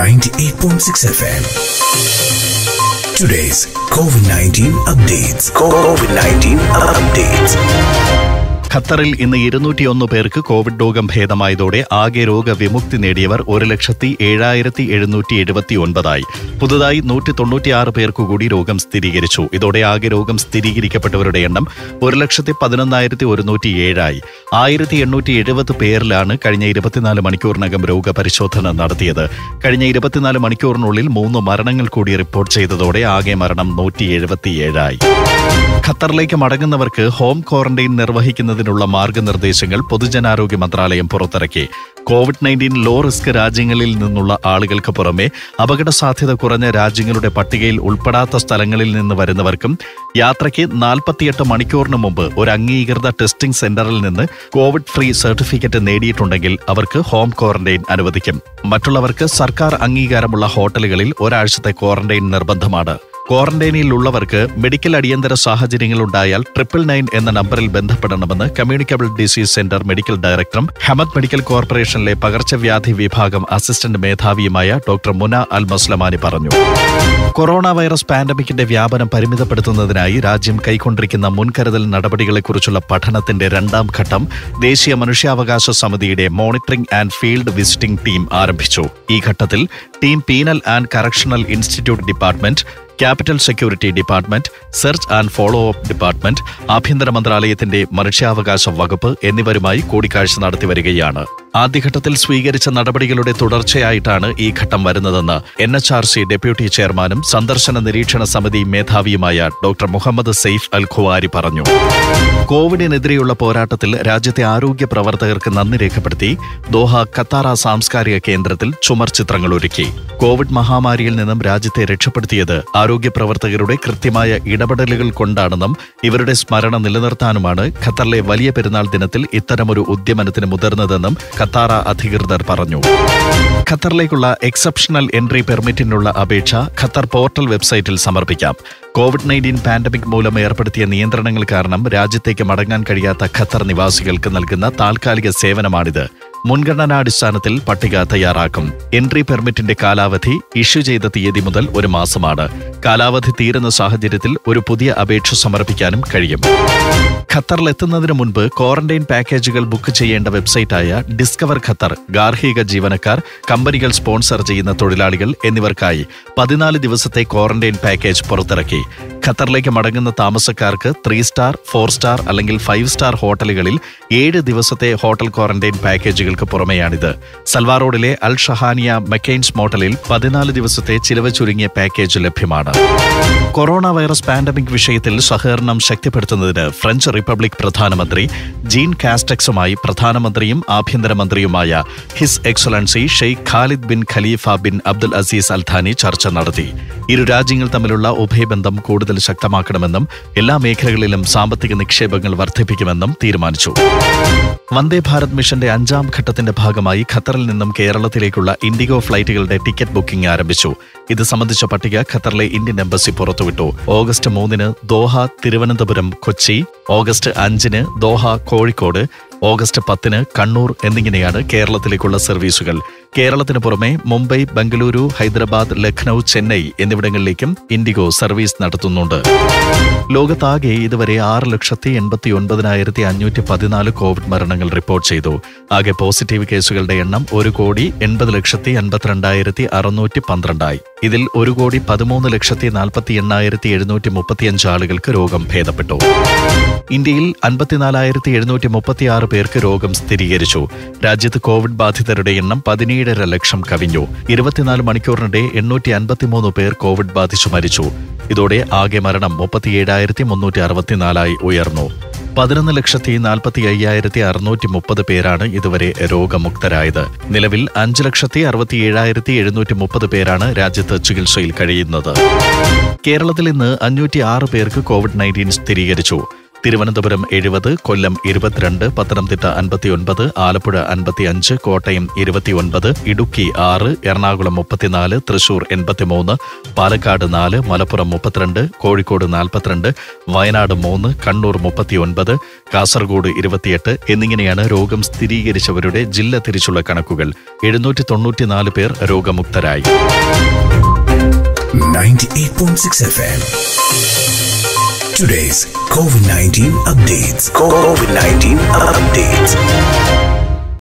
98.6 FM. Today's COVID 19 updates. COVID 19 updates. ഖത്തറിൽ ഇന്ന് ഇരുന്നൂറ്റിയൊന്ന് പേർക്ക് കോവിഡ് രോഗം ഭേദമായതോടെ ആകെ രോഗവിമുക്തി നേടിയവർ ഒരു ലക്ഷത്തി ഏഴായിരത്തി എഴുന്നൂറ്റി എഴുപത്തി ഒൻപതായി പുതുതായി നൂറ്റി തൊണ്ണൂറ്റിയാറ് പേർക്ക് കൂടി രോഗം സ്ഥിരീകരിച്ചു ഇതോടെ ആകെ രോഗം സ്ഥിരീകരിക്കപ്പെട്ടവരുടെ എണ്ണം ഒരു ലക്ഷത്തി പതിനൊന്നായിരത്തി ഒരുന്നൂറ്റി ഏഴായി ആയിരത്തി എണ്ണൂറ്റി എഴുപത് പേരിലാണ് കഴിഞ്ഞ ഇരുപത്തിനാല് മണിക്കൂറിനകം രോഗപരിശോധന നടത്തിയത് കഴിഞ്ഞ ഇരുപത്തിനാല് മണിക്കൂറിനുള്ളിൽ മൂന്ന് മരണങ്ങൾ കൂടി റിപ്പോർട്ട് ചെയ്തതോടെ ആകെ മരണം നൂറ്റി എഴുപത്തിയേഴായി ഖത്തറിലേക്ക് മടങ്ങുന്നവർക്ക് ഹോം ക്വാറന്റൈൻ നിർവഹിക്കുന്നതിനുള്ള മാർഗനിർദ്ദേശങ്ങൾ പൊതുജനാരോഗ്യ മന്ത്രാലയം പുറത്തിറക്കി കോവിഡ് നയൻറ്റീൻ ലോ റിസ്ക് രാജ്യങ്ങളിൽ നിന്നുള്ള ആളുകൾക്ക് പുറമെ അപകട സാധ്യത കുറഞ്ഞ രാജ്യങ്ങളുടെ പട്ടികയിൽ ഉൾപ്പെടാത്ത സ്ഥലങ്ങളിൽ നിന്ന് വരുന്നവർക്കും യാത്രയ്ക്ക് നാൽപ്പത്തിയെട്ട് മണിക്കൂറിന് മുമ്പ് ഒരു അംഗീകൃത ടെസ്റ്റിംഗ് സെന്ററിൽ നിന്ന് കോവിഡ് ഫ്രീ സർട്ടിഫിക്കറ്റ് നേടിയിട്ടുണ്ടെങ്കിൽ അവർക്ക് ഹോം ക്വാറന്റൈൻ അനുവദിക്കും മറ്റുള്ളവർക്ക് സർക്കാർ അംഗീകാരമുള്ള ഹോട്ടലുകളിൽ ഒരാഴ്ചത്തെ ക്വാറന്റൈൻ നിർബന്ധമാണ് ക്വാറന്റൈനിലുള്ളവർക്ക് മെഡിക്കൽ അടിയന്തര സാഹചര്യങ്ങൾ ഉണ്ടായാൽ ട്രിപ്പിൾ നയൻ എന്ന നമ്പറിൽ ബന്ധപ്പെടണമെന്ന് കമ്മ്യൂണിക്കബിൾ ഡിസീസ് സെന്റർ മെഡിക്കൽ ഡയറക്ടറും ഹമദ് മെഡിക്കൽ കോർപ്പറേഷനിലെ പകർച്ചവ്യാധി വിഭാഗം അസിസ്റ്റന്റ് മേധാവിയുമായ ഡോക്ടർ മുന അൽ മസ്ലമാനി പറഞ്ഞു കൊറോണ വൈറസ് പാൻഡമിക്കിന്റെ വ്യാപനം പരിമിതപ്പെടുത്തുന്നതിനായി രാജ്യം കൈക്കൊണ്ടിരിക്കുന്ന മുൻകരുതൽ നടപടികളെക്കുറിച്ചുള്ള പഠനത്തിന്റെ രണ്ടാം ഘട്ടം ദേശീയ മനുഷ്യാവകാശ സമിതിയുടെ monitoring and field visiting team ആരംഭിച്ചു ഈ ഘട്ടത്തിൽ team penal and correctional institute department capital security department search and follow up department ആഭ്യന്തര മന്ത്രാലയത്തിന്റെ മനുഷ്യാവകാശ വകുപ്പ് എന്നിവരുമായി കൂടിക്കാഴ്ച നടത്തി വരികയാണ് ആദ്യഘട്ടത്തിൽ സ്വീകരിച്ച നടപടികളുടെ തുടർച്ചയായിട്ടാണ് ഈ ഘട്ടം വരുന്നതെന്ന് N H R C deputy ചെയർമാനും സന്ദർശന നിരീക്ഷണ സമിതി മേധാവിയുമായ doctor Mohammed Saif Al Kuwari പറഞ്ഞു കോവിഡിനെതിരെയുള്ള പോരാട്ടത്തിൽ രാജ്യത്തെ ആരോഗ്യ പ്രവർത്തകർക്ക് നന്ദി രേഖപ്പെടുത്തി ദോഹ ഖത്താറ സാംസ്കാരിക കേന്ദ്രത്തിൽ ചുമർ ചിത്രങ്ങൾ ഒരുക്കി കോവിഡ് മഹാമാരിയിൽ നിന്നും രാജ്യത്തെ രക്ഷപ്പെടുത്തിയത് ആരോഗ്യ പ്രവർത്തകരുടെ കൃത്യമായ ഇടപെടലുകൾ കൊണ്ടാണെന്നും ഇവരുടെ സ്മരണ നിലനിർത്താനുമാണ് ഖത്തറിലെ വലിയ പെരുന്നാൾ ദിനത്തിൽ ഇത്തരമൊരു ഉദ്യമനത്തിന് മുതിർന്നതെന്നും ഖത്താറ അധികൃതർ പറഞ്ഞു ഖത്തറിലേക്കുള്ള എക്സെപ്ഷണൽ എൻട്രി പെർമിറ്റിനുള്ള അപേക്ഷ ഖത്തർ പോർട്ടൽ വെബ്സൈറ്റിൽ സമർപ്പിക്കാം കോവിഡ് നയൻറ്റീൻ പാൻഡമിക് മൂലം ഏർപ്പെടുത്തിയ നിയന്ത്രണങ്ങൾ കാരണം രാജ്യത്തേക്ക് മടങ്ങാൻ കഴിയാത്ത ഖത്തർ നിവാസികൾക്ക് നൽകുന്ന താൽക്കാലിക സേവനമാണിത് മുൻഗണനാടിസ്ഥാനത്തിൽ പട്ടിക തയ്യാറാക്കും എൻട്രി പെർമിറ്റിന്റെ കാലാവധി ഇഷ്യൂ ചെയ്ത തീയതി മുതൽ ഒരു മാസമാണ് കാലാവധി തീരുന്ന സാഹചര്യത്തിൽ ഒരു പുതിയ അപേക്ഷ സമർപ്പിക്കാനും കഴിയും ഖത്തറിലെത്തുന്നതിന് മുൻപ് ക്വാറന്റൈൻ പാക്കേജുകൾ ബുക്ക് ചെയ്യേണ്ട വെബ്സൈറ്റായ ഡിസ്കവർ ഖത്തർ ഗാർഹിക ജീവനക്കാർ കമ്പനികൾ സ്പോൺസർ ചെയ്യുന്ന തൊഴിലാളികൾ എന്നിവർക്കായി പതിനാല് ദിവസത്തെ ക്വാറന്റൈൻ പാക്കേജ് പുറത്തിറക്കി ഖത്തറിലേക്ക് മടങ്ങുന്ന താമസക്കാർക്ക് ത്രീ സ്റ്റാർ ഫോർ സ്റ്റാർ അല്ലെങ്കിൽ ഫൈവ് സ്റ്റാർ ഹോട്ടലുകളിൽ ഏഴ് ദിവസത്തെ ഹോട്ടൽ ക്വാറന്റൈൻ പാക്കേജുകൾക്ക് പുറമെയാണിത് സൽവാർ റോഡിലെ അൽ ഷഹാനിയ മെക്കെയിൻസ് മോട്ടലിൽ പതിനാല് ദിവസത്തെ ചിലവ് ചുരുങ്ങിയ പാക്കേജ് ലഭ്യമാണ് കൊറോണ വൈറസ് പാൻഡമിക് വിഷയത്തിൽ സഹകരണം ശക്തിപ്പെടുത്തുന്നതിന് ഫ്രഞ്ച് റിപ്പബ്ലിക് പ്രധാനമന്ത്രി ജീൻ കാസ്റ്റക്സുമായി പ്രധാനമന്ത്രിയും ആഭ്യന്തരമന്ത്രിയുമായ His Excellency Sheikh Khalid bin Khalifa bin Abdul Aziz Al Thani ചർച്ച നടത്തി ഇരു രാജ്യങ്ങൾ തമ്മിലുള്ള ഉഭയബന്ധം കൂടുതൽ ശക്തമാക്കണമെന്നും എല്ലാ മേഖലകളിലും സാമ്പത്തിക നിക്ഷേപങ്ങൾ വർദ്ധിപ്പിക്കുമെന്നും തീരുമാനിച്ചു വന്ദേ ഭാരത് മിഷന്റെ അഞ്ചാം ഘട്ടത്തിന്റെ ഭാഗമായി ഖത്തറിൽ നിന്നും കേരളത്തിലേക്കുള്ള ഇൻഡിഗോ ഫ്ലൈറ്റുകളുടെ ടിക്കറ്റ് ബുക്കിംഗ് ആരംഭിച്ചു ഇത് സംബന്ധിച്ച പട്ടിക ഖത്തറിലെ ഇന്ത്യൻ എംബസി പുറത്തുവിട്ടു ഓഗസ്റ്റ് മൂന്നിന് ദോഹ തിരുവനന്തപുരം കൊച്ചി ഓഗസ്റ്റ് അഞ്ചിന് ദോഹ കോഴിക്കോട് ഓഗസ്റ്റ് പത്തിന് കണ്ണൂർ എന്നിങ്ങനെയാണ് കേരളത്തിലേക്കുള്ള സർവീസുകൾ കേരളത്തിന് പുറമെ മുംബൈ ബംഗളൂരു ഹൈദരാബാദ് ലഖ്നൌ ചെന്നൈ എന്നിവിടങ്ങളിലേക്കും ഇൻഡിഗോ സർവീസ് നടത്തുന്നുണ്ട് ലോകത്താകെ ഇതുവരെ ആറ് ലക്ഷത്തി എൺപത്തി ഒൻപതിനായിരത്തി അഞ്ഞൂറ്റി പതിനാല് കോവിഡ് മരണങ്ങൾ റിപ്പോർട്ട് ചെയ്തു ആകെ പോസിറ്റീവ് കേസുകളുടെ എണ്ണം ഒരു കോടി എൺപത് ലക്ഷത്തി അൻപത്തിരണ്ടായിരത്തി അറുന്നൂറ്റി പന്ത്രണ്ടായി ഇതിൽ ഒരു കോടി പതിമൂന്ന് ലക്ഷത്തി നാൽപ്പത്തി എണ്ണായിരത്തി എഴുന്നൂറ്റി മുപ്പത്തിയഞ്ച് ആളുകൾക്ക് രോഗം ഭേദപ്പെട്ടു ഇന്ത്യയിൽ അൻപത്തിനാലായിരത്തി എഴുന്നൂറ്റി മുപ്പത്തിയാറ് പേർക്ക് രോഗം സ്ഥിരീകരിച്ചു രാജ്യത്ത് കോവിഡ് ബാധിതരുടെ എണ്ണം പതിനേഴര ലക്ഷം കവിഞ്ഞു ഇരുപത്തിനാല് മണിക്കൂറിനിടെ എണ്ണൂറ്റി അൻപത്തിമൂന്ന് പേർ കോവിഡ് ബാധിച്ചു മരിച്ചു ഇതോടെ ആകെ മരണം മുപ്പത്തിയേഴായിരത്തി മുന്നൂറ്റി അറുപത്തിനാലായി ഉയർന്നു പതിനൊന്ന് ലക്ഷത്തി നാൽപ്പത്തി അയ്യായിരത്തി അറുന്നൂറ്റി മുപ്പത് പേരാണ് ഇതുവരെ രോഗമുക്തരായത് നിലവിൽ അഞ്ച് ലക്ഷത്തി അറുപത്തി ഏഴായിരത്തി എഴുന്നൂറ്റി മുപ്പത് പേരാണ് രാജ്യത്ത് ചികിത്സയിൽ കഴിയുന്നത് കേരളത്തിൽ ഇന്ന് അഞ്ഞൂറ്റി ആറ് പേർക്ക് കോവിഡ് നയൻറ്റീൻ സ്ഥിരീകരിച്ചു തിരുവനന്തപുരം എഴുപത് കൊല്ലം ഇരുപത്തിരണ്ട് പത്തനംതിട്ട അൻപത്തിയൊൻപത് ആലപ്പുഴ അൻപത്തിയഞ്ച് കോട്ടയം ഇരുപത്തിയൊൻപത് ഇടുക്കി ആറ് എറണാകുളം മുപ്പത്തിനാല് തൃശൂർ എൺപത്തിമൂന്ന് പാലക്കാട് നാല് മലപ്പുറം മുപ്പത്തിരണ്ട് കോഴിക്കോട് നാൽപ്പത്തിരണ്ട് വയനാട് മൂന്ന് കണ്ണൂർ മുപ്പത്തിയൊൻപത് കാസർഗോഡ് ഇരുപത്തിയെട്ട് എന്നിങ്ങനെയാണ് രോഗം സ്ഥിരീകരിച്ചവരുടെ ജില്ല തിരിച്ചുള്ള കണക്കുകൾ എഴുന്നൂറ്റി തൊണ്ണൂറ്റിനാല് പേർ രോഗമുക്തരായി 98.6 FM. Today's COVID 19 updates. COVID 19 updates.